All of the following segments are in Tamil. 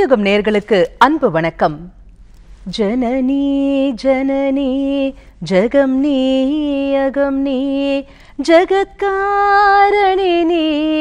புதியுகம் நேர்களுக்கு அன்பு வணக்கம் ஜனனி ஜனனி ஜகம் நீ அகம் நீ ஜகத்காரணி நீ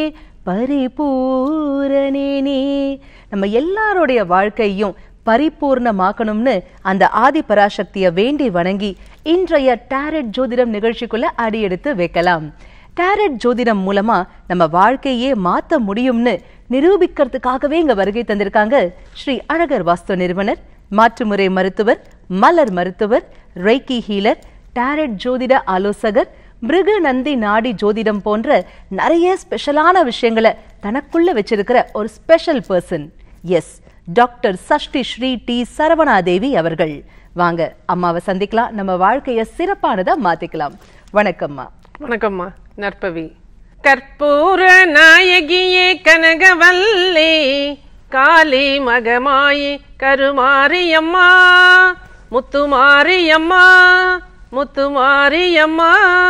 பரிபூரணி நீ நம்ம எல்லாருடைய வாழ்க்கையும் பரிபூர்ணமாக்கணும்னு அந்த ஆதி பராசக்தியை வேண்டி வணங்கி இன்றைய டேரட் ஜோதிடம் நிகழ்ச்சிக்குள்ள அடியெடுத்து வைக்கலாம் டேரட் ஜோதிடம் மூலமா நம்ம வாழ்க்கையே மாத்த முடியும்னு நிரூபிக்கிறதுக்காகவே இங்க வருகை தந்திருக்காங்க ஸ்ரீ அழகர் வாஸ்து நிறுவனர் மாற்றுமுறை மருத்துவர் மலர் மருத்துவர் ரெய்கி ஹீலர் டேரட் ஜோதிட ஆலோசகர் மிருக நந்தி நாடி ஜோதிடம் போன்ற நிறைய ஸ்பெஷலான விஷயங்களை தனக்குள்ள வச்சிருக்கிற ஒரு special person S doctor Sashti Sri T Saravanadevi அவர்கள் வாங்க அம்மாவை சந்திக்கலாம் நம்ம வாழ்க்கைய சிறப்பானதா மாத்திக்கலாம் வணக்கம்மா வணக்கம்மா நற்பவி கற்பூர நாயகியே கனகவல்லி காளி மகமாயி கருமாரியம்மா முத்துமாரியம்மா முத்துமாரியம்மா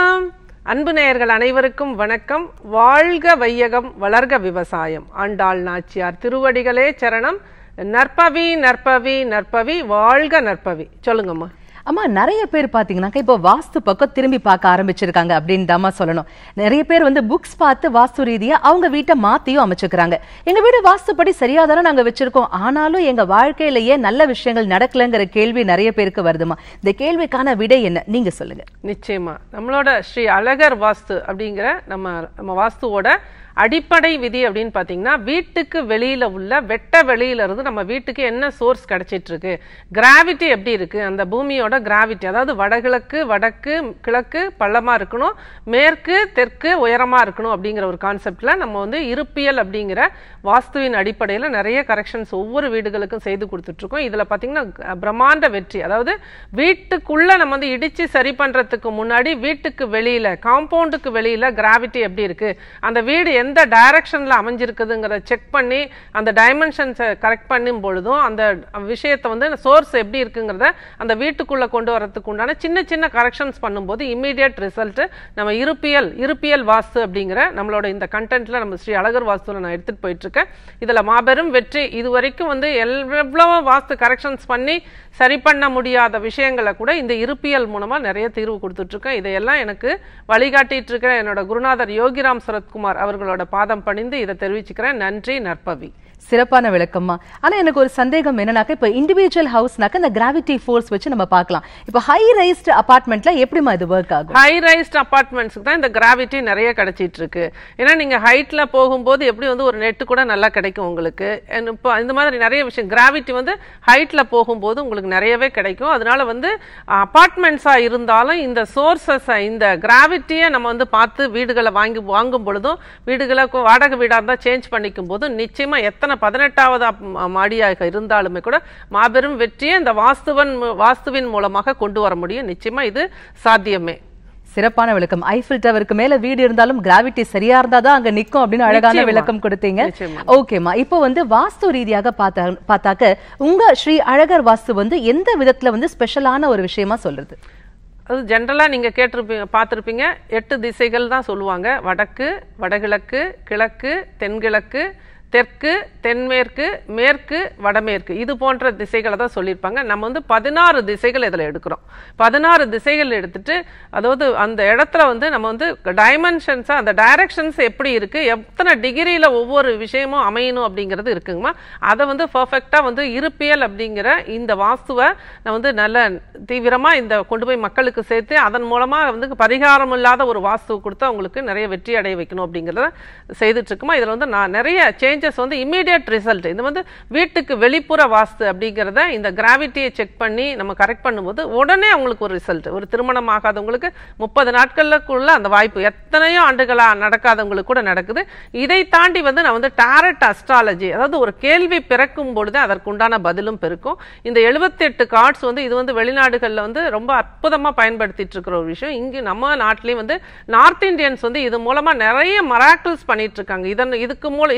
அன்பு நேயர்கள் அனைவருக்கும் வணக்கம் வாழ்க வையகம் வளர்க விவசாயம் ஆண்டாள் நாச்சியார் திருவடிகளே சரணம் நற்பவி நற்பவி நற்பவி வாழ்க நற்பவி சொல்லுங்கம்மா அம்மா நிறைய பேர் பாத்தீங்கன்னாக்கா இப்போ வாஸ்து பக்கம் திரும்பி பார்க்க ஆரம்பிச்சிருக்காங்க அப்படின்னு தாம்மா சொல்லணும் நிறைய பேர் வந்து புக்ஸ் பார்த்து வாஸ்து ரீதியா அவங்க வீட்டை மாத்தியும் அமைச்சுக்கிறாங்க எங்க வீடு வாஸ்துப்படி சரியா தானே நாங்க வச்சிருக்கோம் ஆனாலும் எங்க வாழ்க்கையிலேயே நல்ல விஷயங்கள் நடக்கலங்கிற கேள்வி நிறைய பேருக்கு வருதுமா இந்த கேள்விக்கான விடை என்ன நீங்க சொல்லுங்க நிச்சயமா நம்மளோட ஸ்ரீ அழகர் வாஸ்து அப்படிங்கிற நம்ம நம்ம வாஸ்துவோட அடிப்படை விதி அப்படின்னு பார்த்தீங்கன்னா வீட்டுக்கு வெளியில உள்ள வெட்ட வெளியில இருந்து நம்ம வீட்டுக்கு என்ன சோர்ஸ் கிடைச்சிட்டு இருக்கு கிராவிட்டி எப்படி இருக்கு அந்த பூமியோட கிராவிட்டி அதாவது வடகிழக்கு வடக்கு கிழக்கு பள்ளமா இருக்கணும் மேற்கு தெற்கு உயரமா இருக்கணும் அப்படிங்கிற ஒரு கான்செப்ட்ல நம்ம வந்து இருப்பியல் அப்படிங்கிற வாஸ்துவின் அடிப்படையில் நிறைய கரெக்ஷன்ஸ் ஒவ்வொரு வீடுகளுக்கும் செய்து கொடுத்துட்டு இருக்கோம் இதுல பார்த்தீங்கன்னா அஹ், பிரம்மாண்ட வெற்றி அதாவது வீட்டுக்குள்ள நம்ம வந்து இடிச்சு சரி பண்றதுக்கு முன்னாடி வீட்டுக்கு வெளியில காம்பவுண்டுக்கு வெளியில கிராவிட்டி எப்படி இருக்கு அந்த வீடு எந்த டைரக்ஷன்ல அமைஞ்சிருக்குதுங்கிறத செக் பண்ணி அந்த டைமென்ஷன்ஸை கரெக்ட் பண்ணும் பொழுதும் அந்த விஷயத்தை வந்து சோர்ஸ் எப்படி இருக்குங்கிறத அந்த வீட்டுக்குள்ள கொண்டு வரதுக்கு உண்டான சின்ன சின்ன கரெக்ஷன்ஸ் பண்ணும்போது இம்மீடியட் ரிசல்ட் நம்ம இருப்பியல் இருப்பியல் வாஸ்து அப்படிங்கிற நம்மளோட இந்த கண்டென்ட்ல நம்ம ஸ்ரீ அழகர் வாஸ்துல நான் எடுத்துட்டு போயிட்டு இருக்கேன் இதுல மாபெரும் வெற்றி இது வரைக்கும் வந்து எல்- எவ்வளவோ வாஸ்து கரெக்ஷன்ஸ் பண்ணி சரி பண்ண முடியாத விஷயங்களை கூட இந்த இருப்பியல் மூலமா நிறைய தீர்வு கொடுத்துட்டு இருக்கேன் இதையெல்லாம் எனக்கு வழிகாட்டிட்டு இருக்கிற என்னோட குருநாதர் யோகிராம் சரத்குமார் அவர்களோட பாதம் பணிந்து இதை தெரிவிச்சுக்கிறேன் நன்றி நற்பவி சிறப்பான விளக்கம்மா ஆனா எனக்கு ஒரு சந்தேகம் என்னன்னாக்கா இப்ப இண்டிவிஜுவல் ஹவுஸ்னாக்க இந்த கிராவிட்டி ஃபோர்ஸ் வச்சு நம்ம பார்க்கலாம் இப்ப ஹை ரைஸ்டு அபார்ட்மெண்ட்ல எப்படிமா இது ஒர்க் ஆகும் ஹை ரைஸ்ட் அபார்ட்மெண்ட்ஸ்க்கு தான் இந்த கிராவிட்டி நிறைய கிடைச்சிட்டு இருக்கு ஏன்னா நீங்க ஹைட்ல போகும்போது எப்படி வந்து ஒரு நெட்டு கூட நல்லா கிடைக்கும் உங்களுக்கு And இப்போ இந்த மாதிரி நிறைய விஷயம் கிராவிட்டி வந்து ஹைட்ல போகும்போது உங்களுக்கு நிறையவே கிடைக்கும் அதனால வந்து அபார்ட்மெண்ட்ஸா இருந்தாலும் இந்த சோர்சஸ் இந்த கிராவிட்டியை நம்ம வந்து பார்த்து வீடுகளை வாங்கி வாங்கும் பொழுதும் வீடுகளை கு- வாடகை வீடா இருந்தா சேஞ்ச் பண்ணிக்கும் போதும் நிச்சயமா எத்தனை பதினெட்டாவது அப்- மாடியாக இருந்தாலுமே கூட மாபெரும் வெற்றியை இந்த வாஸ்துவன் மூ- வாஸ்துவின் மூலமாக கொண்டு வர முடியும் நிச்சயமா இது சாத்தியமே சிறப்பான விளக்கம் ஐஃபில் டவருக்கு மேல வீடு இருந்தாலும் கிராவிட்டி சரியா இருந்தாதான் அங்க நிக்கும் அப்படின்னு அழகான நிச்சயமா. விளக்கம் கொடுத்தீங்க நிச்சயமா. ஓகேமா இப்போ வந்து வாஸ்து ரீதியாக பார்த்தா பார்த்தாக்க உங்க ஸ்ரீ அழகர் வாஸ்து வந்து எந்த விதத்துல வந்து ஸ்பெஷலான ஒரு விஷயமா சொல்றது அது ஜென்ரலாக நீங்கள் கேட்டிருப்பீங்க பார்த்துருப்பீங்க எட்டு திசைகள் தான் சொல்லுவாங்க வடக்கு வடகிழக்கு கிழக்கு தென்கிழக்கு தெற்கு தென்மேற்கு மேற்கு வடமேற்கு இது போன்ற திசைகளை தான் சொல்லியிருப்பாங்க நம்ம வந்து பதினாறு திசைகள் இதில் எடுக்கிறோம் பதினாறு திசைகள் எடுத்துட்டு அதாவது அந்த இடத்துல வந்து நம்ம வந்து டைமென்ஷன்ஸாக அந்த டைரக்ஷன்ஸ் எப்படி இருக்கு எத்தனை டிகிரியில் ஒவ்வொரு விஷயமும் அமையணும் அப்படிங்கிறது இருக்குங்கம்மா அதை வந்து பர்ஃபெக்டாக வந்து இருப்பியல் அப்படிங்கிற இந்த வாஸ்துவை நான் வந்து நல்ல தீவிரமாக இந்த கொண்டு போய் மக்களுக்கு சேர்த்து அதன் மூலமாக வந்து பரிகாரம் இல்லாத ஒரு வாஸ்து கொடுத்து அவங்களுக்கு நிறைய வெற்றி அடைய வைக்கணும் அப்படிங்கிறத செய்துட்டு இருக்குமா இதில் வந்து நான் நிறைய சேஞ்சஸ் வந்து இம்மீடியட் ரிசல்ட் இது வந்து வீட்டுக்கு வெளிப்புற வாஸ்து அப்படிங்கிறத இந்த கிராவிட்டியை செக் பண்ணி நம்ம கரெக்ட் பண்ணும்போது உடனே அவங்களுக்கு ஒரு ரிசல்ட் ஒரு திருமணம் ஆகாதவங்களுக்கு முப்பது நாட்களுக்குள்ள அந்த வாய்ப்பு எத்தனையோ ஆண்டுகளா நடக்காதவங்களுக்கு கூட நடக்குது இதை தாண்டி வந்து நான் வந்து டாரட் அஸ்ட்ராலஜி அதாவது ஒரு கேள்வி பிறக்கும் பொழுது அதற்குண்டான பதிலும் பிறக்கும் இந்த 78 எட்டு கார்ட்ஸ் வந்து இது வந்து வெளிநாடுகளில் வந்து ரொம்ப அற்புதமா பயன்படுத்திட்டு இருக்கிற ஒரு விஷயம் இங்கு நம்ம நாட்டிலையும் வந்து நார்த் இந்தியன்ஸ் வந்து இது மூலமா நிறைய மராக்கிள்ஸ் பண்ணிட்டு இருக்காங்க இதன் இதுக்கு மூலம் இதை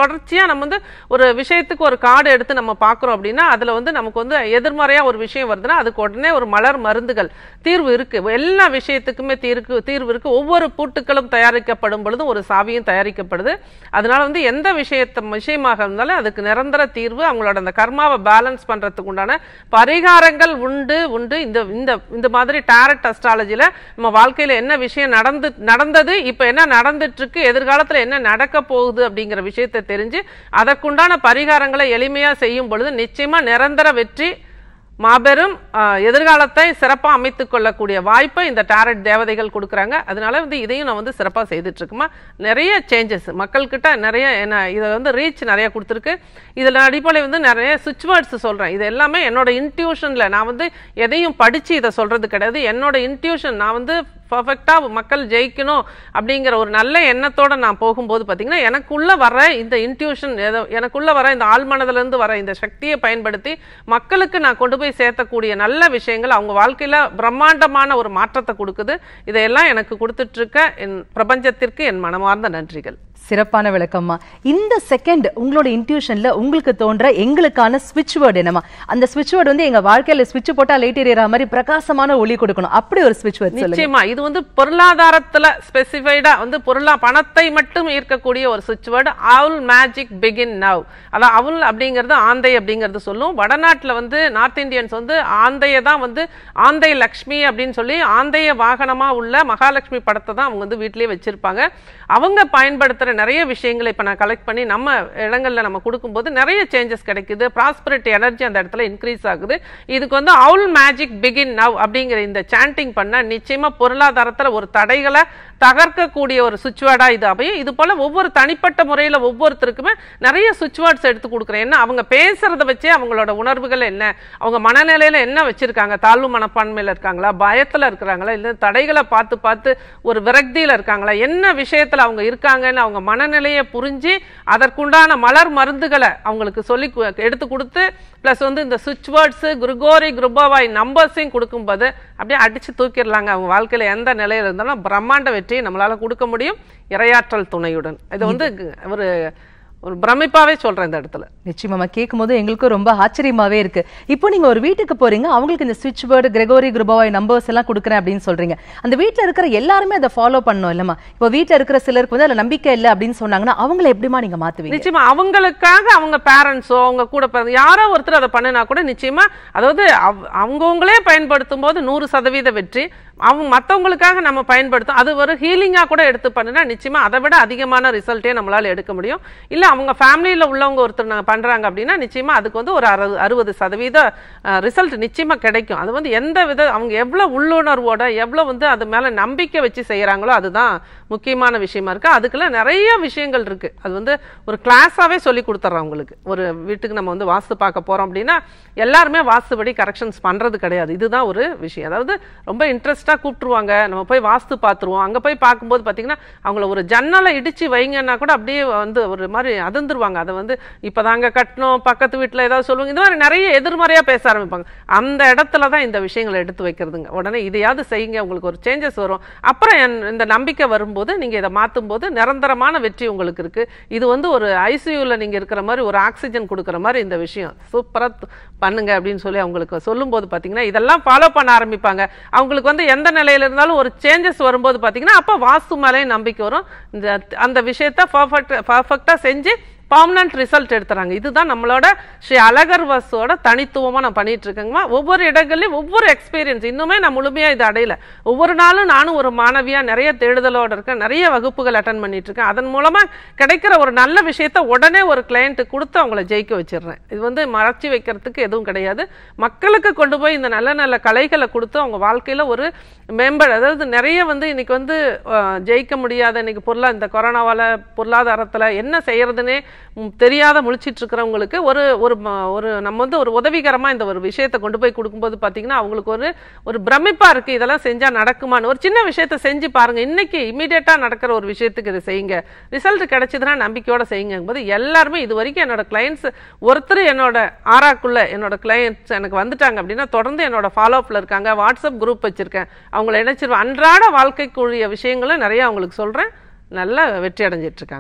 தொடர்ச்சியா நம்ம வந்து ஒரு விஷயத்துக்கு ஒரு கார்டு எடுத்து நம்ம பார்க்குறோம் அப்படின்னா அதுல வந்து நமக்கு வந்து எதிர்மறையா ஒரு விஷயம் வருதுன்னா அதுக்கு உடனே ஒரு மலர் மருந்துகள் தீர்வு இருக்கு எல்லா விஷயத்துக்குமே தீர்க்கு தீர்வு இருக்கு ஒவ்வொரு பூட்டுக்களும் தயாரிக்கப்படும் பொழுதும் ஒரு சாவியும் தயாரிக்கப்படுது அதனால வந்து எந்த விஷயத்த விஷயமாக இருந்தாலும் அதுக்கு நிரந்தர தீர்வு அவங்களோட அந்த கர்மாவை பேலன்ஸ் பண்றதுக்கு உண்டான பரிகாரங்கள் உண்டு உண்டு இந்த இந்த இந்த மாதிரி டேரட் அஸ்ட்ராலஜில நம்ம வாழ்க்கையில என்ன விஷயம் நடந்து நடந்தது இப்ப என்ன நடந்துட்டு இருக்கு எதிர்காலத்துல என்ன நடக்க போகுது அப்படிங்கிற விஷயத்தை தெரிஞ்சு அதற்குண்டான பரிகாரங்களை எளிமையா செய்யும் பொழுது நிச்சயமா நிரந்தர வெற்றி மாபெரும் ஆஹ், எதிர்காலத்தை சிறப்பா அமைத்துக் கொள்ளக்கூடிய வாய்ப்பை இந்த டாரட் தேவதைகள் கொடுக்குறாங்க அதனால வந்து இதையும் நான் வந்து சிறப்பா செய்துட்டு இருக்குமா நிறைய சேஞ்சஸ் மக்கள்கிட்ட நிறைய என்ன இதை வந்து ரீச் நிறைய கொடுத்துருக்கு இதில் அடிப்படை வந்து நிறைய சுவிட்ச் வேர்ட்ஸ் சொல்றேன் இது எல்லாமே என்னோட இன்ட்யூஷன்ல நான் வந்து எதையும் படிச்சு இதை சொல்றது கிடையாது என்னோட இன்ட்யூஷன் நான் வந்து பர்ஃபெக்டாக மக்கள் ஜெயிக்கணும் அப்படிங்கிற ஒரு நல்ல எண்ணத்தோட நான் போகும்போது பார்த்தீங்கன்னா எனக்குள்ள வர இந்த இன்ட்யூஷன் எனக்குள்ள வர இந்த ஆழ்மனதிலிருந்து வர இந்த சக்தியை பயன்படுத்தி மக்களுக்கு நான் கொண்டு போய் சேர்த்தக்கூடிய நல்ல விஷயங்கள் அவங்க வாழ்க்கையில பிரம்மாண்டமான ஒரு மாற்றத்தை கொடுக்குது இதையெல்லாம் எனக்கு கொடுத்துட்டு இருக்க என் பிரபஞ்சத்திற்கு என் மனமார்ந்த நன்றிகள் சிறப்பான விளக்கம்மா இந்த செகண்ட் உங்களோட இன்ட்யூஷன்ல உங்களுக்கு தோன்ற எங்களுக்கான ஸ்விட்ச் வேர்டு என்னமா அந்த ஸ்விட்ச் வேர்டு வந்து எங்க வாழ்க்கையில ஸ்விட்ச் போட்டா லைட் எரியற மாதிரி பிரகாசமான ஒளி கொடுக்கணும் அப்படி ஒரு ஸ்விட்ச் வேர்டு சொல்லுங்க நிச்சயமா இது வந்து பொருளாதாரத்துல ஸ்பெசிஃபைடா வந்து பொருளா பணத்தை மட்டும் ஈர்க்கக்கூடிய ஒரு சுவிட்ச் word owl magic begin now அதான் அவுல் அப்படிங்கிறது ஆந்தை அப்படிங்கிறது சொல்லும் வடநாட்டுல வந்து நார்த் இந்தியன்ஸ் வந்து ஆந்தைய தான் வந்து ஆந்தை லக்ஷ்மி அப்படின்னு சொல்லி ஆந்தைய வாகனமா உள்ள மகாலட்சுமி படத்தை தான் அவங்க வந்து வீட்டிலேயே வச்சிருப்பாங்க அவங்க பயன்படுத்துற நிறைய விஷயங்களை இப்ப நான் கலெக்ட் பண்ணி நம்ம இடங்கள்ல நம்ம கொடுக்கும்போது நிறைய சேஞ்சஸ் கிடைக்குது ப்ராஸ்பரிட்டி எனர்ஜி அந்த இடத்துல இன்க்ரீஸ் ஆகுது இதுக்கு வந்து அவுல் மேஜிக் பிகின் நவ் அப்படிங்கிற இந்த சாண்டிங் பண்ண நிச்சயமா பொருளாதாரத்துல ஒரு தடைகளை தகர்க்கக்கூடிய ஒரு சுவிட்ச் வேர்டா இது அமையும் இது போல ஒவ்வொரு தனிப்பட்ட முறையில ஒவ்வொருத்தருக்குமே நிறைய சுவிட்ச் வேர்ட்ஸ் எடுத்து கொடுக்குறேன் என்ன அவங்க பேசுறத வச்சே அவங்களோட உணர்வுகள் என்ன அவங்க மனநிலையில என்ன வச்சிருக்காங்க தாழ்வு மனப்பான்மையில இருக்காங்களா பயத்துல இருக்கிறாங்களா இல்ல தடைகளை பார்த்து பார்த்து ஒரு விரக்தியில இருக்காங்களா என்ன விஷயத்துல அவங்க இருக்காங்கன்னு அவங்க மனநிலையை புரிஞ்சு அதற்குண்டான மலர் மருந்துகளை அவங்களுக்கு சொல்லி கு- எடுத்து கொடுத்து ப்ளஸ் வந்து இந்த சுவிட்ச் வேர்ட்ஸ் குருகோரி குருபாவாய் நம்பர்ஸையும் கொடுக்கும்போது அப்படியே அடிச்சு தூக்கிடலாங்க அவங்க வாழ்க்கையில எந்த நிலையில இருந்தாலும் பிரம்மாண்ட வெற்றியை நம்மளால கொடுக்க முடியும் இரையாற்றல் துணையுடன் இது வந்து கு- ஒரு ஒரு பிரமிப்பாவே சொல்றேன் இந்த இடத்துல நிச்சயமா கேட்கும் போது எங்களுக்கும் ரொம்ப ஆச்சரியமாவே இருக்கு இப்போ நீங்க ஒரு வீட்டுக்கு போறீங்க அவங்களுக்கு இந்த ஸ்விட்ச் வேர்டு கிரெகோரி குருபாவாய் நம்பர்ஸ் எல்லாம் கொடுக்குறேன் அப்படின்னு சொல்றீங்க அந்த வீட்ல இருக்கிற எல்லாருமே அதை ஃபாலோ பண்ணணும் இல்லம்மா இப்போ வீட்ல இருக்கிற சிலருக்கு வந்து அதுல நம்பிக்கை இல்லை அப்படின்னு சொன்னாங்கன்னா அவங்கள எப்படிமா நீங்க மாத்துவீங்க நிச்சயமா அவங்களுக்காக அவங்க பேரண்ட்ஸோ அவங்க கூட பிறந்த யாரோ ஒருத்தர் அதை பண்ணினா கூட நிச்சயமா அதாவது அவ- அவங்கவங்களே பயன்படுத்தும் போது நூறு சதவீத வெற்றி அவங்க மத்தவங்களுக்காக நம்ம பயன்படுத்தும் அது ஒரு ஹீலிங்கா கூட எடுத்து பண்ணுனா நிச்சயமா அதை விட அதிகமான ரிசல்ட்டே நம்மளால எடுக்க முடியும் இல்ல அவங்க ஃபேமிலியில உள்ளவங்க ஒருத்தர் நாங்க பண்றாங்க அப்படின்னா நிச்சயமா அதுக்கு வந்து ஒரு அறு அறுபது சதவீத ரிசல்ட் நிச்சயமா கிடைக்கும் அது வந்து எந்த வித அவங்க எவ்வளவு உள்ளுணர்வோட எவ்வளவு வந்து அது மேல நம்பிக்கை வச்சு செய்யறாங்களோ அதுதான் முக்கியமான விஷயமா இருக்கு அதுக்குள்ள நிறைய விஷயங்கள் இருக்கு அது வந்து ஒரு கிளாஸாவே சொல்லி கொடுத்துட்றோம் அவங்களுக்கு ஒரு வீட்டுக்கு நம்ம வந்து வாஸ்து பார்க்க போறோம் அப்படின்னா எல்லாருமே வாஸ்துபடி கரெக்ஷன்ஸ் பண்றது கிடையாது இதுதான் ஒரு விஷயம் அதாவது ரொம்ப இன்ட்ரெஸ்டா கூப்பிட்டுருவாங்க நம்ம போய் வாஸ்து பார்த்துருவோம் அங்க போய் பார்க்கும்போது பாத்தீங்கன்னா அவங்கள ஒரு ஜன்னலை இடிச்சு வைங்கன்னா கூட அப்படியே வந்து ஒரு மாதிரி அதிர்ந்துருவாங்க அதை வந்து இப்பதாங்க கட்டணும் பக்கத்து வீட்டுல ஏதாவது சொல்லுவாங்க இந்த மாதிரி நிறைய எதிர்மறையா பேச ஆரம்பிப்பாங்க அந்த இடத்துல தான் இந்த விஷயங்களை எடுத்து வைக்கிறதுங்க உடனே இதையாவது செய்யுங்க உங்களுக்கு ஒரு சேஞ்சஸ் வரும் அப்புறம் என்- இந்த நம்பிக்கை வரும்போது நீங்க இதை மாத்தும் போது நிரந்தரமான வெற்றி உங்களுக்கு இருக்கு இது வந்து ஒரு ஐசியூல நீங்க இருக்கிற மாதிரி ஒரு ஆக்சிஜன் கொடுக்குற மாதிரி இந்த விஷயம் சூப்பரா து- பண்ணுங்க அப்படின்னு சொல்லி அவங்களுக்கு சொல்லும்போது பாத்தீங்கன்னா இதெல்லாம் ஃபாலோ பண்ண ஆரம்பிப்பாங்க அவங்களுக்கு வந்து எந்த நிலையில இருந்தாலும் ஒரு சேஞ்சஸ் வரும்போது பாத்தீங்கன்னா அப்ப வாஸ்து மேலேயும் நம்பிக்கை வரும் இந்த அந்த விஷயத்த பர்ஃபெக்ட் பர்ஃபெக்டா செஞ்சு பர்மனன்ட் ரிசல்ட் எடுத்துறாங்க இதுதான் நம்மளோட ஸ்ரீ அழகர் வாசுவோட தனித்துவமா நான் பண்ணிட்டு இருக்கேங்கம்மா ஒவ்வொரு இடங்கள்லயும் ஒவ்வொரு எக்ஸ்பீரியன்ஸ் இன்னுமே நான் முழுமையா இது அடையல ஒவ்வொரு நாளும் நானும் ஒரு மாணவியா நிறைய தேடுதலோட இருக்கேன் நிறைய வகுப்புகள் அட்டன் பண்ணிட்டு இருக்கேன் அதன் மூலமா கிடைக்கிற ஒரு நல்ல விஷயத்த உடனே ஒரு கிளையண்ட்டு கொடுத்து அவங்கள ஜெயிக்க வச்சிடுறேன் இது வந்து மறைச்சி வைக்கிறதுக்கு எதுவும் கிடையாது மக்களுக்கு கொண்டு போய் இந்த நல்ல நல்ல கலைகளை கொடுத்து அவங்க வாழ்க்கையில ஒரு மேம்பட அதாவது நிறைய வந்து இன்னைக்கு வந்து அஹ், ஜெயிக்க முடியாத இன்னைக்கு பொருளா இந்த கொரோனாவால பொருளாதாரத்துல என்ன செய்யறதுன்னே ம், தெரியாத முழிச்சிட்டு இருக்கிறவங்களுக்கு ஒரு ஒரு ம- ஒரு நம்ம வந்து ஒரு உதவிகரமா இந்த ஒரு விஷயத்தை கொண்டு போய் கொடுக்கும்போது பாத்தீங்கன்னா அவங்களுக்கு ஒரு ஒரு பிரமிப்பா இருக்கு இதெல்லாம் செஞ்சா நடக்குமான்னு ஒரு சின்ன விஷயத்தை செஞ்சு பாருங்க இன்னைக்கு இமீடியட்டா நடக்கிற ஒரு விஷயத்துக்கு இதை செய்யுங்க ரிசல்ட் கிடைச்சதுன்னா நம்பிக்கையோட செய்யுங்க போது எல்லாருமே இது வரைக்கும் என்னோட கிளைண்ட்ஸ் ஒருத்தர் என்னோட ஆறாக்குள்ள என்னோட கிளைண்ட்ஸ் எனக்கு வந்துட்டாங்க அப்படின்னா தொடர்ந்து என்னோட ஃபாலோ அப்ல இருக்காங்க வாட்ஸ்அப் குரூப் வச்சிருக்கேன் அவங்கள இணைச்சிருவேன் அன்றாட வாழ்க்கைக்குரிய விஷயங்களும் நிறைய அவங்களுக்கு சொல்றேன் நல்ல வெற்றி அடைஞ்சிட்டு இருக்காங்கம்மா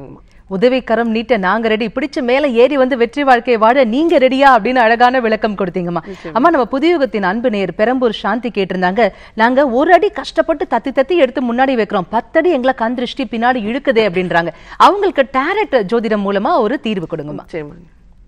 உதவிக்கரம் நீட்ட நாங்க ரெடி பிடிச்சு மேல ஏறி வந்து வெற்றி வாழ்க்கையை வாழ நீங்க ரெடியா அப்படின்னு அழகான விளக்கம் கொடுத்தீங்கம்மா அம்மா நம்ம புதியுகத்தின் அன்பு நேர் பெரம்பூர் சாந்தி கேட்டிருந்தாங்க நாங்க ஒரு அடி கஷ்டப்பட்டு தத்தி தத்தி எடுத்து முன்னாடி வைக்கிறோம் பத்தடி எங்களை கண் திருஷ்டி பின்னாடி இழுக்குதே அப்படின்றாங்க அவங்களுக்கு டேரட் ஜோதிடம் மூலமா ஒரு தீர்வு கொடுங்கம்மா நிச்சயமாங்க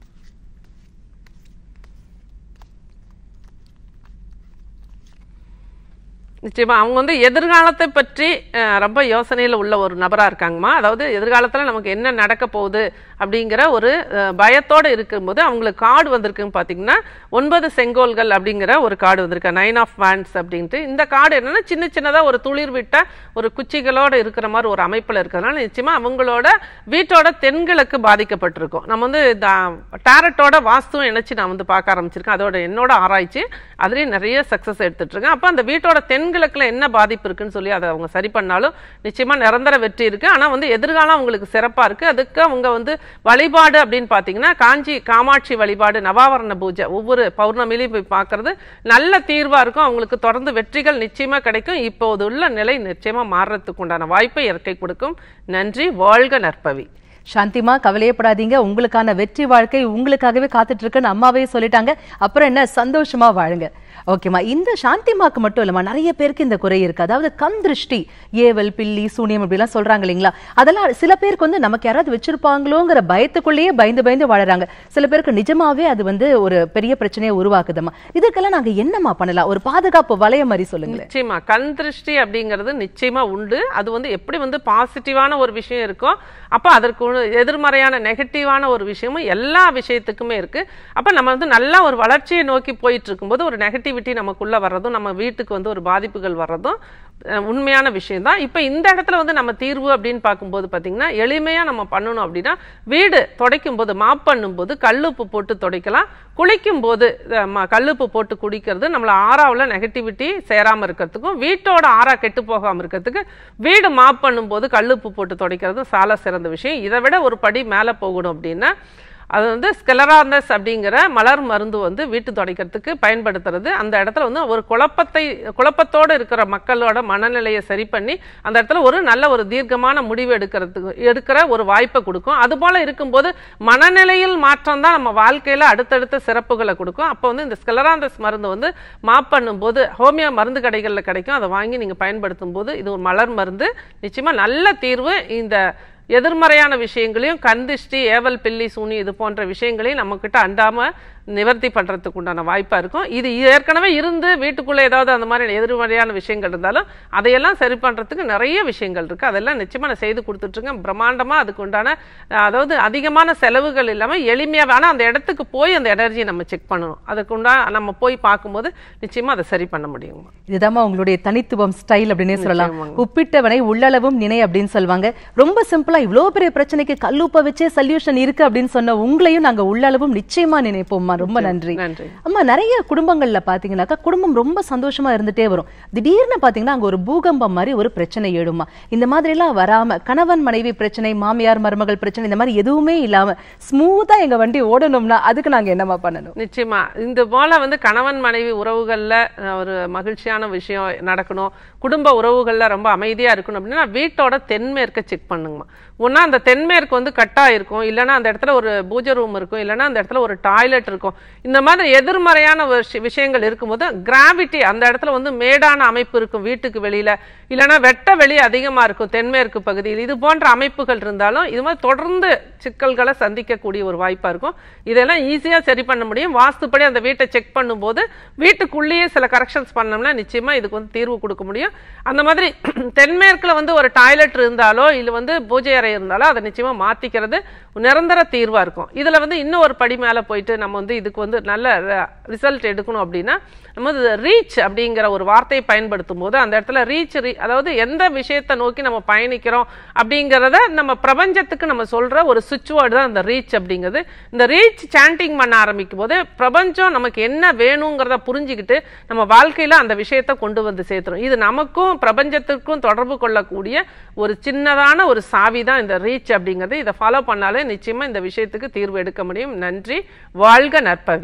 நிச்சயமா அவங்க வந்து எதிர்காலத்தை பற்றி அஹ், ரொம்ப யோசனையில் உள்ள ஒரு நபராக இருக்காங்கம்மா அதாவது எதிர்காலத்தில் நமக்கு என்ன நடக்க போகுது அப்படிங்கிற ஒரு அஹ், பயத்தோட இருக்கும்போது அவங்களுக்கு கார்டு வந்திருக்குன்னு பார்த்தீங்கன்னா ஒன்பது செங்கோல்கள் அப்படிங்கிற ஒரு கார்டு வந்திருக்கு நைன் ஆஃப் வேன்ஸ் அப்படின்ட்டு இந்த கார்டு என்னன்னா சின்ன சின்னதாக ஒரு துளிர் விட்ட ஒரு குச்சிகளோட இருக்கிற மாதிரி ஒரு அமைப்பில் இருக்கிறதுனால நிச்சயமா அவங்களோட வீட்டோட தென்கிழக்கு பாதிக்கப்பட்டிருக்கும் நம்ம வந்து டேரட்டோட வாஸ்துவும் இணைச்சு நான் வந்து பார்க்க ஆரம்பிச்சிருக்கேன் அதோட என்னோட ஆராய்ச்சி அதுலேயும் நிறைய சக்ஸஸ் எடுத்துட்டு இருக்கேன் அப்போ அந்த வீட்டோட தென்கிழக்குல என்ன பாதிப்பு இருக்குன்னு சொல்லி அதை அவங்க சரி பண்ணாலும் நிச்சயமா நிரந்தர வெற்றி இருக்கு ஆனா வந்து எதிர்காலம் அவங்களுக்கு சிறப்பா இருக்கு அதுக்கு அவங்க வந்து வழிபாடு அப்படின்னு பார்த்தீங்கன்னா காஞ்சி காமாட்சி வழிபாடு நவாவரண பூஜை ஒவ்வொரு பௌர்ணமிலையும் போய் பார்க்கறது நல்ல தீர்வா இருக்கும் அவங்களுக்கு தொடர்ந்து வெற்றிகள் நிச்சயமா கிடைக்கும் இப்போது உள்ள நிலை நிச்சயமா மாறுறதுக்கு உண்டான வாய்ப்பை இயற்கை கொடுக்கும் நன்றி வாழ்க நற்பவி சாந்திமா கவலையப்படாதீங்க உங்களுக்கான வெற்றி வாழ்க்கை உங்களுக்காகவே காத்துட்டு இருக்குன்னு அம்மாவே சொல்லிட்டாங்க அப்புறம் என்ன சந்தோஷமா வாழுங்க ஓகேம்மா இந்த சாந்திமாக்கு மட்டும் இல்லம்மா நிறைய பேருக்கு இந்த குறை இருக்கு அதாவது கண் திருஷ்டி ஏவல் பில்லி சூனியம் இப்படிலாம் சொல்றாங்க இல்லைங்களா அதெல்லாம் சில பேருக்கு வந்து நமக்கு யாராவது வச்சிருப்பாங்களோங்கிற பயத்துக்குள்ளேயே பயந்து பயந்து வாழறாங்க சில பேருக்கு நிஜமாவே அது வந்து ஒரு பெரிய பிரச்சனையை உருவாக்குதம்மா இதுக்கெல்லாம் நாங்க என்னம்மா பண்ணலாம் ஒரு பாதுகாப்பு வளைய மாதிரி சொல்லுங்களேன் நிச்சயமா கண் திருஷ்டி அப்படிங்கிறது நிச்சயமா உண்டு அது வந்து எப்படி வந்து பாசிட்டிவான ஒரு விஷயம் இருக்கோ அப்ப அதற்கு ஒரு எதிர்மறையான நெகட்டிவான ஒரு விஷயமும் எல்லா விஷயத்துக்குமே இருக்கு அப்ப நம்ம வந்து நல்லா ஒரு வளர்ச்சியை நோக்கி போயிட்டு இருக்கும்போது ஒரு நெகட்டிவிட்டி நமக்குள்ள வர்றதும் நம்ம வீட்டுக்கு வந்து ஒரு பாதிப்புகள் வர்றதும் அஹ், உண்மையான விஷயம் தான் இப்ப இந்த இடத்துல வந்து நம்ம தீர்வு அப்படின்னு பார்க்கும்போது பாத்தீங்கன்னா எளிமையா நம்ம பண்ணணும் அப்படின்னா வீடு துடைக்கும் போது மாப் பண்ணும்போது கல்லுப்பு போட்டு துடைக்கலாம் குளிக்கும் போது அஹ், ம- கல்லுப்பு போட்டு குடிக்கிறது நம்மள ஆறாவில் நெகட்டிவிட்டி சேராம இருக்கிறதுக்கும் வீட்டோட ஆறா கெட்டு போகாம இருக்கிறதுக்கு வீடு மாப் பண்ணும்போது கல்லுப்பு போட்டு துடைக்கிறது சால சிறந்த விஷயம் இதை விட ஒரு படி மேலே போகணும் அப்படின்னா அது வந்து ஸ்கெலராந்தஸ் அப்படிங்கிற மலர் மருந்து வந்து வீட்டு துடைக்கிறதுக்கு பயன்படுத்துறது அந்த இடத்துல வந்து ஒரு குழப்பத்தை குழப்பத்தோடு இருக்கிற மக்களோட மனநிலையை சரி பண்ணி அந்த இடத்துல ஒரு நல்ல ஒரு தீர்க்கமான முடிவு எடுக்கிறதுக்கு எடுக்கிற ஒரு வாய்ப்பை கொடுக்கும் அது போல இருக்கும்போது மனநிலையில் மாற்றம் தான் நம்ம வாழ்க்கையில அடுத்தடுத்த சிறப்புகளை கொடுக்கும் அப்போ வந்து இந்த ஸ்கெலராந்தஸ் மருந்து வந்து மாப் பண்ணும்போது ஹோமியோ மருந்து கடைகளில் கிடைக்கும் அதை வாங்கி நீங்க பயன்படுத்தும் போது இது ஒரு மலர் மருந்து நிச்சயமா நல்ல தீர்வு இந்த எதிர்மறையான விஷயங்களையும் கந்திஷ்டி ஏவல் பில்லி சூனி இது போன்ற விஷயங்களையும் நம்ம கிட்ட அண்டாம நிவர்த்தி பண்றதுக்கு உண்டான வாய்ப்பா இருக்கும் இது ஏற்கனவே இருந்து வீட்டுக்குள்ள ஏதாவது அந்த மாதிரி எதிர்மறையான விஷயங்கள் இருந்தாலும் அதையெல்லாம் சரி பண்றதுக்கு நிறைய விஷயங்கள் இருக்கு அதெல்லாம் நிச்சயமா நான் செய்து கொடுத்துட்டு இருக்கேன் பிரம்மாண்டமா அதுக்கு உண்டான அஹ், அதாவது அதிகமான செலவுகள் இல்லாம எளிமையா ஆனா அந்த இடத்துக்கு போய் அந்த எனர்ஜியை நம்ம செக் பண்ணணும் அதுக்கு உண்டான நம்ம போய் பார்க்கும்போது நிச்சயமா அதை சரி பண்ண முடியும் இதுதாம்மா உங்களுடைய தனித்துவம் ஸ்டைல் அப்படின்னே சொல்லலாம் நிச்சயமாங்க. உப்பிட்டவனை உள்ளளவும் நினை அப்படின்னு சொல்லுவாங்க ரொம்ப சிம்பிளா இவ்வளவு பெரிய பிரச்சனைக்கு கல்லுப்ப வச்சே சொல்யூஷன் இருக்கு அப்படின்னு சொன்ன உங்களையும் நாங்க உள்ளளவும் நிச்சயமா நினைப்போம்மா ரொம்ப நன்றி நன்றி அம்மா நிறைய குடும்பங்கள்ல பாத்தீங்கன்னாக்கா குடும்பம் ரொம்ப சந்தோஷமா இருந்துட்டே வரும் திடீர்னு பாத்தீங்கன்னா அங்க ஒரு பூகம்பம் மாதிரி ஒரு பிரச்சனை எழுமா இந்த மாதிரி எல்லாம் வராம கணவன் மனைவி பிரச்சனை மாமியார் மருமகள் பிரச்சனை இந்த மாதிரி எதுவுமே இல்லாம ஸ்மூத்தா எங்க வண்டி ஓடணும்னா அதுக்கு நாங்க என்னம்மா பண்ணணும் நிச்சயமா இந்த போல வந்து கணவன் மனைவி உறவுகள்ல அஹ், ஒரு மகிழ்ச்சியான விஷயம் நடக்கணும் குடும்ப உறவுகள்ல ரொம்ப அமைதியா இருக்கணும் அப்படின்னா வீட்டோட தென்மேற்க செக் பண்ணுங்கம்மா ஒன்னா அந்த தென்மேற்கு வந்து கட்டா இருக்கும் இல்லைன்னா அந்த இடத்துல ஒரு பூஜை ரூம் இருக்கும் இல்லைன்னா அந்த இடத்துல ஒரு டாய்லெட் இருக்கும் இந்த மாதிரி எதிர்மறையான விஷ- விஷயங்கள் இருக்கும்போது கிராவிட்டி அந்த இடத்துல வந்து மேடான அமைப்பு இருக்கும் வீட்டுக்கு வெளியில இல்லைன்னா வெட்ட வெளி அதிகமா இருக்கும் தென்மேற்கு பகுதியில் இது போன்ற அமைப்புகள் இருந்தாலும் இது மாதிரி தொடர்ந்து சிக்கல்களை சந்திக்கக்கூடிய ஒரு வாய்ப்பா இருக்கும் இதெல்லாம் ஈஸியா சரி பண்ண முடியும் வாஸ்துப்படி அந்த வீட்டை செக் பண்ணும்போது வீட்டுக்குள்ளேயே சில கரெக்ஷன்ஸ் பண்ணோம்னா நிச்சயமா இதுக்கு வந்து தீர்வு கொடுக்க முடியும் அந்த மாதிரி தென்மேற்குல வந்து ஒரு டாய்லெட் இருந்தாலோ இல்ல வந்து பூஜை அறை இருந்தாலோ அதை நிச்சயமா மாத்திக்கிறது நிரந்தர தீர்வா இருக்கும் இதுல வந்து இன்னும் ஒரு படி மேல போயிட்டு நம்ம வந்து இதுக்கு வந்து நல்ல ரிசல்ட் எடுக்கணும் அப்படின்னா நம்ம வந்து ரீச் அப்படிங்கிற ஒரு வார்த்தையை பயன்படுத்தும் போது அந்த இடத்துல ரீச் அதாவது எந்த விஷயத்தை நோக்கி நம்ம பயணிக்கிறோம் அப்படிங்கிறத நம்ம பிரபஞ்சத்துக்கு நம்ம சொல்ற ஒரு சுவிட்ச் வேர்டு தான் இந்த ரீச் அப்படிங்கிறது இந்த ரீச் சாண்டிங் பண்ண ஆரம்பிக்கும் போது பிரபஞ்சம் நமக்கு என்ன வேணுங்கிறத புரிஞ்சுக்கிட்டு நம்ம வாழ்க்கையில அந்த விஷயத்தை கொண்டு வந்து சேர்த்துரும் இது நமக்கும் பிரபஞ்சத்துக்கும் தொடர்பு கொள்ளக்கூடிய ஒரு சின்னதான ஒரு சாவி தான் இந்த ரீச் அப்படிங்கிறது இதை ஃபாலோ பண்ணாலே நிச்சயமா இந்த விஷயத்துக்கு தீர்வு எடுக்க முடியும் நன்றி வாழ்க நற்பவி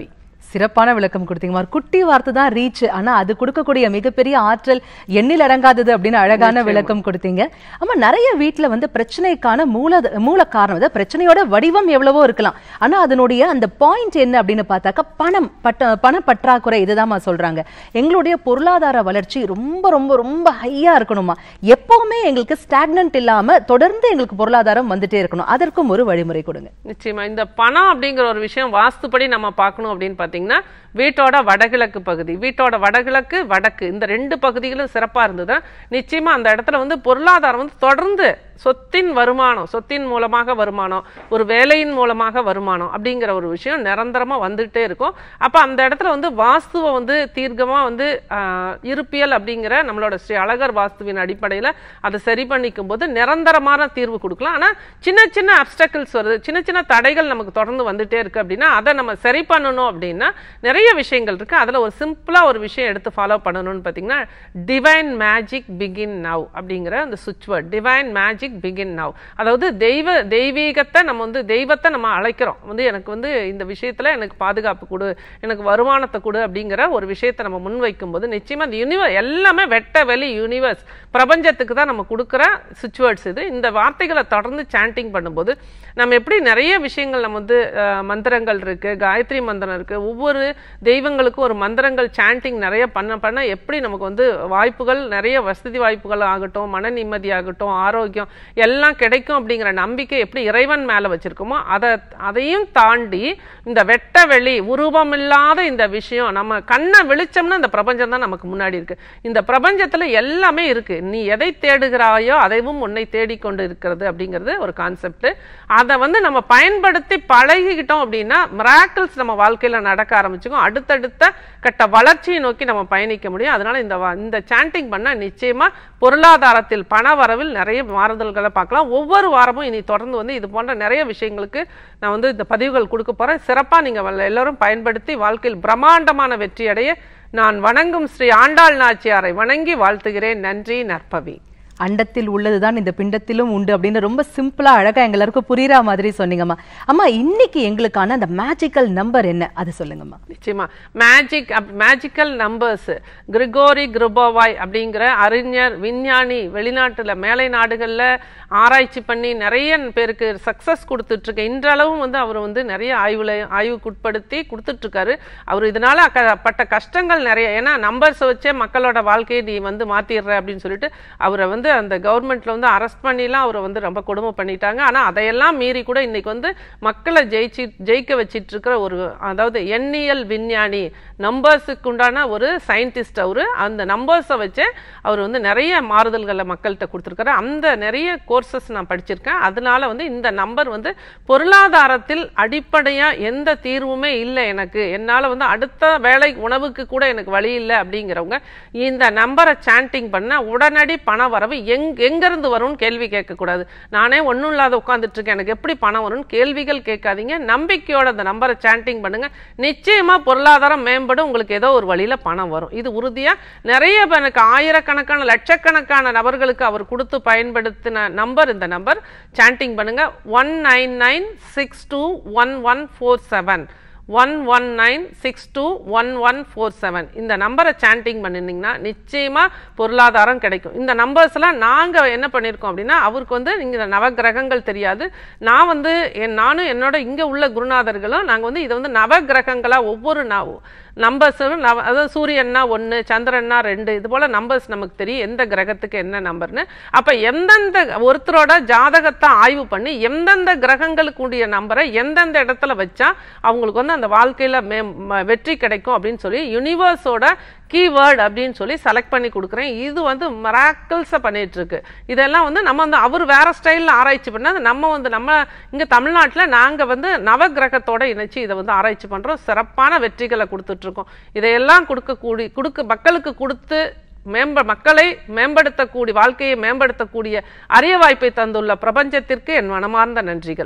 சிறப்பான விளக்கம் கொடுத்தீங்க ஒரு குட்டி வார்த்தை தான் ரீச் ஆனா அது கொடுக்கக்கூடிய மிகப்பெரிய ஆற்றல் எண்ணில் அடங்காதது அப்படின்னு அழகான விளக்கம் கொடுத்தீங்க ஆமா நிறைய வீட்ல வந்து பிரச்சனைக்கான மூல மூல காரணம் அதாவது பிரச்சனையோட வடிவம் எவ்வளவோ இருக்கலாம் ஆனா அதனுடைய அந்த பாயிண்ட் என்ன அப்படின்னு பார்த்தாக்கா பணம் பட்ட பண பற்றாக்குறை இதுதாம்மா சொல்றாங்க எங்களுடைய பொருளாதார வளர்ச்சி ரொம்ப ரொம்ப ரொம்ப ஹையா இருக்கணுமா எப்பவுமே எங்களுக்கு ஸ்டாக்னன்ட் இல்லாம தொடர்ந்து எங்களுக்கு பொருளாதாரம் வந்துட்டே இருக்கணும் அதற்கும் ஒரு வழிமுறை கொடுங்க நிச்சயமா இந்த பணம் அப்படிங்கிற ஒரு விஷயம் வாஸ்துப்படி நம்ம பார்க்கணும் அப்படின்னு பார்த்தீங்கன்னா வீட்டோட வடகிழக்கு பகுதி வீட்டோட வடகிழக்கு வடக்கு இந்த ரெண்டு பகுதிகளும் சிறப்பா இருந்ததுன்னா நிச்சயமா அந்த இடத்துல வந்து பொருளாதாரம் வந்து தொடர்ந்து சொத்தின் வருமானம் சொத்தின் மூலமாக வருமானம் ஒரு வேலையின் மூலமாக வருமானம் அப்படிங்கிற ஒரு விஷயம் நிரந்தரமா வந்துகிட்டே இருக்கும் அப்ப அந்த இடத்துல வந்து வாஸ்துவை வந்து தீர்க்கமா வந்து ஆஹ், இருப்பியல் அப்படிங்கிற நம்மளோட ஸ்ரீ அழகர் வாஸ்துவின் அடிப்படையில அதை சரி பண்ணிக்கும் போது நிரந்தரமான தீர்வு கொடுக்கலாம் ஆனா சின்ன சின்ன அப்டக்கிள்ஸ் வருது சின்ன சின்ன தடைகள் நமக்கு தொடர்ந்து வந்துட்டே இருக்கு அப்படின்னா அதை நம்ம சரி பண்ணணும் அப்படின்னா நிறைய விஷயங்கள் இருக்கு அதுல ஒரு சிம்பிளா ஒரு விஷயம் எடுத்து ஃபாலோ பண்ணணும்னு பாத்தீங்கன்னா டிவைன் மேஜிக் பிகின் நவ் அப்படிங்கிற அந்த சுவிட்ச் word divine magic begin now அதாவது தெய்வ தெய்வீகத்தை நம்ம வந்து தெய்வத்தை நம்ம அழைக்கிறோம் வந்து எனக்கு வந்து இந்த விஷயத்துல எனக்கு பாதுகாப்பு கொடு எனக்கு வருமானத்தை கொடு அப்படிங்கிற ஒரு விஷயத்தை நம்ம முன்வைக்கும் போது நிச்சயமா இந்த யூனிவர்ஸ் எல்லாமே வெட்ட வெளி யூனிவர்ஸ் பிரபஞ்சத்துக்கு தான் நம்ம கொடுக்குற சுவிட்ச் இது இந்த வார்த்தைகளை தொடர்ந்து சாண்டிங் பண்ணும்போது நம்ம எப்படி நிறைய விஷயங்கள் நம்ம வந்து அஹ், மந்திரங்கள் இருக்கு காயத்ரி மந்திரம் இருக்கு ஒவ்வொரு தெய்வங்களுக்கும் ஒரு மந்திரங்கள் சாண்டிங் நிறைய பண்ண பண்ண எப்படி நமக்கு வந்து வாய்ப்புகள் நிறைய வசதி வாய்ப்புகள் ஆகட்டும் மன நிம்மதி ஆகட்டும் ஆரோக்கியம் எல்லாம் கிடைக்கும் அப்படிங்கிற நம்பிக்கை எப்படி இறைவன் மேல வச்சிருக்கோமோ அதை அதையும் தாண்டி இந்த வெட்ட வெளி உருவமில்லாத இந்த விஷயம் நம்ம கண்ணை விழிச்சோம்னா இந்த பிரபஞ்சம் தான் நமக்கு முன்னாடி இருக்கு இந்த பிரபஞ்சத்துல எல்லாமே இருக்கு நீ எதை தேடுகிறாயோ அதைவும் உன்னை தேடிக்கொண்டு இருக்கிறது அப்படிங்கிறது ஒரு கான்செப்ட் அதை வந்து நம்ம பயன்படுத்தி பழகிக்கிட்டோம் அப்படின்னா மிராக்கிள்ஸ் நம்ம வாழ்க்கையில நடக்க ஆரம்பிச்சுக்கும் அடுத்தடுத்த கட்ட வளர்ச்சியை நோக்கி நம்ம பயணிக்க முடியும் அதனால இந்த வா- இந்த சாண்டிங் பண்ணா நிச்சயமா பொருளாதாரத்தில் பண வரவில் நிறைய மாறுதல்களை பார்க்கலாம் ஒவ்வொரு வாரமும் இனி தொடர்ந்து வந்து இது போன்ற நிறைய விஷயங்களுக்கு நான் வந்து இந்த பதிவுகள் கொடுக்க போறேன் சிறப்பா நீங்க வல்ல- எல்லாரும் பயன்படுத்தி வாழ்க்கையில் பிரம்மாண்டமான வெற்றி அடைய நான் வணங்கும் ஸ்ரீ ஆண்டாள் நாச்சியாரை வணங்கி வாழ்த்துகிறேன் நன்றி நற்பவி அண்டத்தில் உள்ளதுதான் இந்த பிண்டத்திலும் உண்டு அப்படின்னு ரொம்ப சிம்பிளா அழகா எங்க எல்லாருக்கும் புரியுற மாதிரி சொன்னீங்கம்மா அம்மா இன்னைக்கு எங்களுக்கான அந்த மேஜிக்கல் நம்பர் என்ன அது சொல்லுங்கம்மா நிச்சயமா magic magical numbers Grigori Grabovoi அப்படிங்கிற அறிஞர் விஞ்ஞானி வெளிநாட்டுல மேலை நாடுகள்ல ஆராய்ச்சி பண்ணி நிறைய பேருக்கு சக்சஸ் கொடுத்துட்டு இருக்கு இன்றளவும் வந்து அவர் வந்து நிறைய ஆய்வுல ஆய்வுக்குட்படுத்தி கொடுத்துட்டு இருக்காரு அவர் இதனால அக்க- பட்ட கஷ்டங்கள் நிறைய ஏன்னா நம்பர்ஸ் வச்சே மக்களோட வாழ்க்கையை நீ வந்து மாத்திடுற அப்படின்னு சொல்லிட்டு அவரை வந்து அந்த கவர்மெண்ட்ல வந்து அரெஸ்ட் பண்ணிலாம் அவரை வந்து ரொம்ப கொடுமை பண்ணிட்டாங்க ஆனா அதையெல்லாம் மீறி கூட இன்னைக்கு வந்து மக்களை ஜெயிச்சு ஜெயிக்க வச்சிட்டு இருக்கிற ஒரு அதாவது எண்ணியல் விஞ்ஞானி நம்பர்ஸுக்கு உண்டான ஒரு சயின்டிஸ்ட் அவரு அந்த நம்பர்ஸை வச்சு அவர் வந்து நிறைய மாறுதல்களை மக்கள்கிட்ட கொடுத்துருக்காரு அந்த நிறைய கோர்சஸ் நான் படிச்சிருக்கேன் அதனால வந்து இந்த நம்பர் வந்து பொருளாதாரத்தில் அடிப்படையா எந்த தீர்வுமே இல்லை எனக்கு என்னால வந்து அடுத்த வேலை உணவுக்கு கூட எனக்கு வழி இல்லை அப்படிங்கிறவங்க இந்த நம்பரை சாண்டிங் பண்ண உடனடி பண வரவு எங் எங்கிருந்து வரும்னு கேள்வி கேட்கக்கூடாது நானே ஒன்றும் இல்லாத உட்காந்துட்டு இருக்கேன் எனக்கு எப்படி பணம் வரும்னு கேள்விகள் கேட்காதீங்க நம்பிக்கையோட அந்த நம்பரை சாண்டிங் பண்ணுங்க நிச்சயமா பொருளாதாரம் மேம்படும் உங்களுக்கு ஏதோ ஒரு வழியில பணம் வரும் இது உறுதியா நிறைய பேருக்கு ஆயிரக்கணக்கான லட்சக்கணக்கான நபர்களுக்கு அவர் கொடுத்து பயன்படுத்தின நம்பர் இந்த நம்பர் சாண்டிங் பண்ணுங்க one nine nine six two one one four seven one one nine six two one one four seven இந்த நம்பரை சாண்டிங் பண்ணினீங்கன்னா நிச்சயமா பொருளாதாரம் கிடைக்கும் இந்த நம்பர்ஸ்லாம் நாங்க என்ன பண்ணியிருக்கோம் அப்படின்னா அவருக்கு வந்து இங்க நவகிரகங்கள் தெரியாது நான் வந்து என் நானும் என்னோட இங்க உள்ள குருநாதர்களும் நாங்க வந்து இதை வந்து நவகிரகங்களா ஒவ்வொரு நவ நம்பர்ஸும் நவ அதாவது சூரியன்னா ஒன்று சந்திரன்னா ரெண்டு இது போல நம்பர்ஸ் நமக்கு தெரியும் எந்த கிரகத்துக்கு என்ன நம்பர்னு அப்ப எந்தெந்த ஒருத்தரோட ஜாதகத்தை ஆய்வு பண்ணி எந்தெந்த கிரகங்களுக்கு உடைய நம்பரை எந்தெந்த இடத்துல வச்சா அவங்களுக்கு வந்து அந்த வாழ்க்கையில மே ம- வெற்றி கிடைக்கும் அப்படின்னு சொல்லி யூனிவர்ஸோட கீவேர்ட் அப்படின்னு சொல்லி செலக்ட் பண்ணி கொடுக்குறேன் இது வந்து மராக்கிள்ஸை பண்ணிட்டு இருக்கு இதெல்லாம் வந்து நம்ம வந்து அவர் வேற ஸ்டைலில் ஆராய்ச்சி பண்ணாது நம்ம வந்து நம்ம இங்க தமிழ்நாட்டுல நாங்க வந்து நவகிரகத்தோட இணைச்சு இதை வந்து ஆராய்ச்சி பண்றோம் சிறப்பான வெற்றிகளை கொடுத்துட்டு இருக்கோம் இதையெல்லாம் கொடுக்கக்கூடிய கொடுக்க மக்களுக்கு கொடுத்து மேம்ப மக்களை மேம்படுத்தக்கூடிய வாழ்க்கையை மேம்படுத்தக்கூடிய அரிய வாய்ப்பை தந்துள்ள பிரபஞ்சத்திற்கு என் மனமார்ந்த நன்றிகள்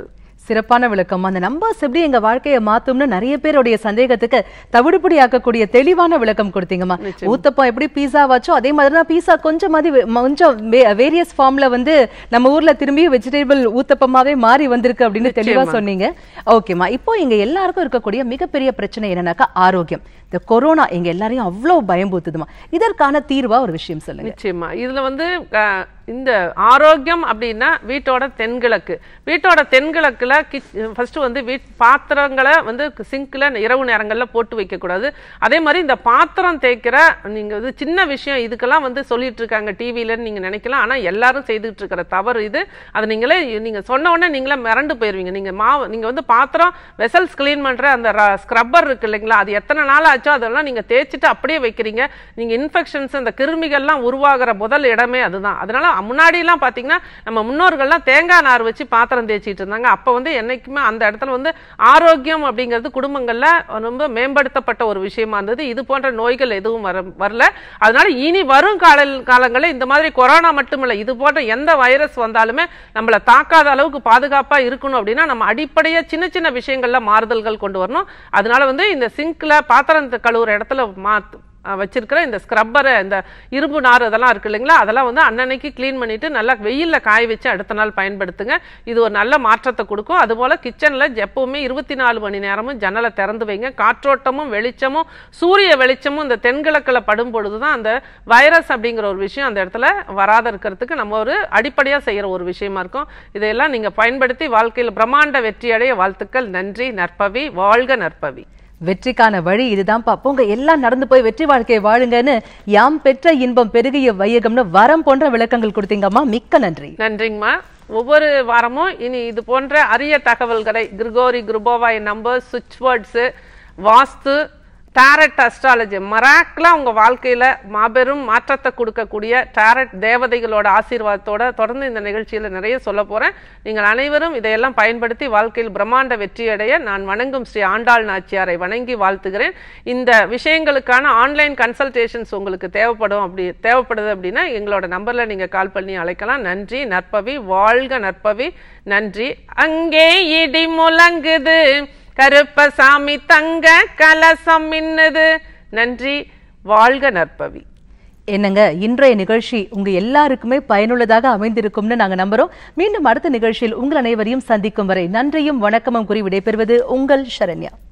சிறப்பான விளக்கம் அந்த நம்பர்ஸ் எப்படி எங்க வாழ்க்கையை மாத்தும்னு நிறைய பேருடைய சந்தேகத்துக்கு தவிடுபடி ஆக்கக்கூடிய தெளிவான விளக்கம் கொடுத்தீங்கம்மா ஊத்தப்பம் எப்படி பீஸா வாச்சோ அதே மாதிரி தான் பீஸா கொஞ்சம் மாதிரி வே- கொஞ்சம் வேரியஸ் ஃபார்ம்ல வந்து நம்ம ஊர்ல திரும்பி வெஜிடபிள் ஊத்தப்பமாவே மாறி வந்திருக்கு அப்படின்னு தெளிவா சொன்னீங்க ஓகேம்மா இப்போ இங்க எல்லாருக்கும் இருக்கக்கூடிய மிகப்பெரிய பிரச்சனை என்னன்னாக்கா ஆரோக்கியம் இந்த கொரோனா எங்க எல்லாரையும் அவ்வளவு பயம்பூத்துதுமா இதற்கான தீர்வா ஒரு விஷயம் சொல்லுங்க நிச்சயமா இதுல வந்து அஹ், இந்த ஆரோக்கியம் அப்படின்னா வீட்டோட தென்கிழக்கு வீட்டோட தென்கிழக்குல ஃபர்ஸ்ட் வந்து வீட் பாத்திரங்களை வந்து சிங்க்ல இரவு நேரங்கள்ல போட்டு வைக்க கூடாது அதே மாதிரி இந்த பாத்திரம் தேய்க்கிற நீங்க வந்து சின்ன விஷயம் இதுக்கெல்லாம் வந்து சொல்லிட்டு இருக்காங்க டிவில நீங்க நினைக்கலாம் ஆனா எல்லாரும் செய்துட்டு இருக்கிற தவறு இது அது நீங்களே நீங்க சொன்ன உடனே நீங்களே மிரண்டு போயிருவீங்க நீங்க மாவு நீங்க வந்து பாத்திரம் வெசல்ஸ் க்ளீன் பண்ற அந்த ஸ்க்ரப்பர் இருக்கு இல்லைங்களா அது எத்தனை நாள் ஆச்சோ அதெல்லாம் நீங்க தேய்ச்சிட்டு அப்படியே வைக்கிறீங்க நீங்க இன்ஃபெக்ஷன்ஸ் அந்த கிருமிகள்லாம் உருவாகிற முதல் இடமே அதுதான் அதனால முன்னாடி எல்லாம் பாத்தீங்கன்னா நம்ம முன்னோர்கள்லாம் தேங்காய் நார் வச்சு பாத்திரம் தேய்ச்சிட்டு இருந்தாங்க அப்ப வந்து என்னைக்குமே அந்த இடத்துல வந்து ஆரோக்கியம் அப்படிங்கிறது குடும்பங்கள்ல ரொம்ப மேம்படுத்தப்பட்ட ஒரு விஷயமா இருந்தது இது போன்ற நோய்கள் எதுவும் வர வரல அதனால இனி வரும் கால காலங்களில் இந்த மாதிரி கொரோனா மட்டுமில்ல இது போன்ற எந்த வைரஸ் வந்தாலுமே நம்மளை தாக்காத அளவுக்கு பாதுகாப்பா இருக்கணும் அப்படின்னா நம்ம அடிப்படையா சின்ன சின்ன விஷயங்கள்ல மாறுதல்கள் கொண்டு வரணும் அதனால வந்து இந்த சிங்க்ல பாத்திரம் கழுவுற இடத்துல மாத்து அஹ் வச்சிருக்கிற இந்த ஸ்க்ரப்பரை இந்த இரும்பு நார் அதெல்லாம் இருக்கு இல்லைங்களா அதெல்லாம் வந்து அன்னன்னைக்கு க்ளீன் பண்ணிட்டு நல்லா வெயில்ல காய வச்சு அடுத்த நாள் பயன்படுத்துங்க இது ஒரு நல்ல மாற்றத்தை கொடுக்கும் அதுபோல கிச்சன்ல எப்பவுமே இருபத்தி நாலு மணி நேரமும் ஜன்னலை திறந்து வைங்க காற்றோட்டமும் வெளிச்சமும் சூரிய வெளிச்சமும் இந்த தென்கிழக்குல படும் பொழுதுதான் அந்த வைரஸ் அப்படிங்கிற ஒரு விஷயம் அந்த இடத்துல வராத இருக்கிறதுக்கு நம்ம ஒரு அடிப்படையா செய்யற ஒரு விஷயமா இருக்கும் இதையெல்லாம் நீங்க பயன்படுத்தி வாழ்க்கையில் பிரம்மாண்ட வெற்றி அடைய வாழ்த்துக்கள் நன்றி நற்பவி வாழ்க நற்பவி வெற்றிக்கான வழி இதுதான்ப்பா போங்க எல்லாம் நடந்து போய் வெற்றி வாழ்க்கையை வாழுங்கன்னு யாம் பெற்ற இன்பம் பெருகிய வையகம்னு வரம் போன்ற விளக்கங்கள் கொடுத்தீங்கம்மா மிக்க நன்றி நன்றிங்கம்மா ஒவ்வொரு வாரமும் இனி இது போன்ற அரிய தகவல்களை கிரிகோரி குருபோவாய் நம்பர் சுவிட்ச் வேர்ட்ஸு வாஸ்து டேரட் அஸ்ட்ராலஜி மராக்லாம் உங்க வாழ்க்கையில மாபெரும் மாற்றத்தை கொடுக்கக்கூடிய டேரட் தேவதைகளோட ஆசீர்வாதத்தோட தொடர்ந்து இந்த நிகழ்ச்சியில நிறைய சொல்ல போறேன் நீங்கள் அனைவரும் இதையெல்லாம் பயன்படுத்தி வாழ்க்கையில் பிரம்மாண்ட வெற்றியடைய நான் வணங்கும் ஸ்ரீ ஆண்டாள் நாச்சியாரை வணங்கி வாழ்த்துகிறேன் இந்த விஷயங்களுக்கான ஆன்லைன் கன்சல்டேஷன்ஸ் உங்களுக்கு தேவைப்படும் அப்படி தேவைப்படுது அப்படின்னா எங்களோட நம்பர்ல நீங்க கால் பண்ணி அழைக்கலாம் நன்றி நற்பவி வாழ்க நற்பவி நன்றி அங்கே இடி முழங்குது கருப்பசாமி தங்க கலசம் மின்னுது நன்றி வாழ்க நற்பவி என்னங்க இன்றைய நிகழ்ச்சி உங்க எல்லாருக்குமே பயனுள்ளதாக அமைந்திருக்கும்னு நாங்க நம்புறோம் மீண்டும் அடுத்த நிகழ்ச்சியில் உங்கள் அனைவரையும் சந்திக்கும் வரை நன்றியும் வணக்கமும் கூறி விடைபெறுவது உங்கள் சரண்யா